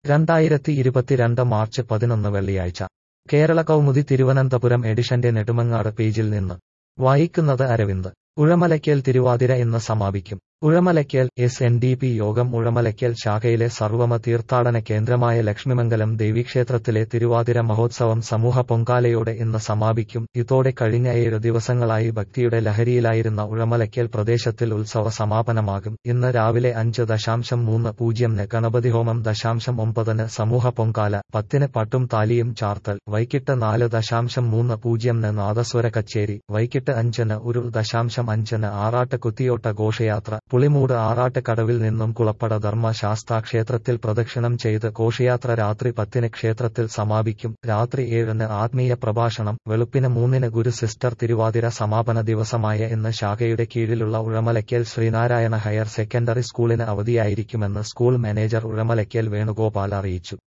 രണ്ടായിരത്തി ഇരുപത്തിരണ്ട് മാർച്ച് പതിനൊന്ന് വെള്ളിയാഴ്ച കേരള കൗമുദി തിരുവനന്തപുരം എഡിഷന്റെ നെടുമങ്ങാട് പേജിൽ നിന്ന് വായിക്കുന്നത് അരവിന്ദ് ഉഴമലയ്ക്കൽ തിരുവാതിര ഇന്ന് സമാപിക്കും Uzhamalakkal S N D P യോഗം ഉഴമലയ്ക്കൽ ശാഖയിലെ സർവമ തീർത്ഥാടന കേന്ദ്രമായ ലക്ഷ്മിമംഗലം ദേവീക്ഷേത്രത്തിലെ തിരുവാതിര മഹോത്സവം സമൂഹ പൊങ്കാലയോടെ ഇന്ന് സമാപിക്കും ഇതോടെ കഴിഞ്ഞ ഏഴ് ദിവസങ്ങളായി ഭക്തിയുടെ ലഹരിയിലായിരുന്ന ഉഴമലയ്ക്കൽ പ്രദേശത്തിൽ ഉത്സവ സമാപനമാകും ഇന്ന് രാവിലെ അഞ്ച് ദശാംശം മൂന്ന് പൂജ്യംന് ഗണപതി ഹോമം ദശാംശം ഒമ്പതിന് സമൂഹ പൊങ്കാല പത്തിന് പട്ടും താലിയും ചാർത്തൽ വൈകിട്ട് നാല് ദശാംശം മൂന്ന് പൂജ്യംന് നാദസ്വര കച്ചേരി വൈകിട്ട് അഞ്ചിന് ഒരു ദശാംശം അഞ്ചിന് ആറാട്ട് കുത്തിയോട്ട ഘോഷയാത്ര പുളിമൂട് ആറാട്ട് കടവിൽ നിന്നും കുളപ്പട ധർമ്മ ശാസ്താ ക്ഷേത്രത്തിൽ പ്രദക്ഷിണം ചെയ്ത് ഘോഷയാത്ര രാത്രി പത്തിന് ക്ഷേത്രത്തിൽ സമാപിക്കും രാത്രി ഏഴിന് ആത്മീയ പ്രഭാഷണം വെളുപ്പിന് മൂന്നിന് ഗുരു സിസ്റ്റർ തിരുവാതിര സമാപന ദിവസമായ ഇന്ന് ശാഖയുടെ കീഴിലുള്ള ഉഴമലയ്ക്കൽ ശ്രീനാരായണ ഹയർ സെക്കൻഡറി സ്കൂളിന് അവധിയായിരിക്കുമെന്ന് സ്കൂൾ മാനേജർ ഉഴമലയ്ക്കൽ വേണുഗോപാൽ അറിയിച്ചു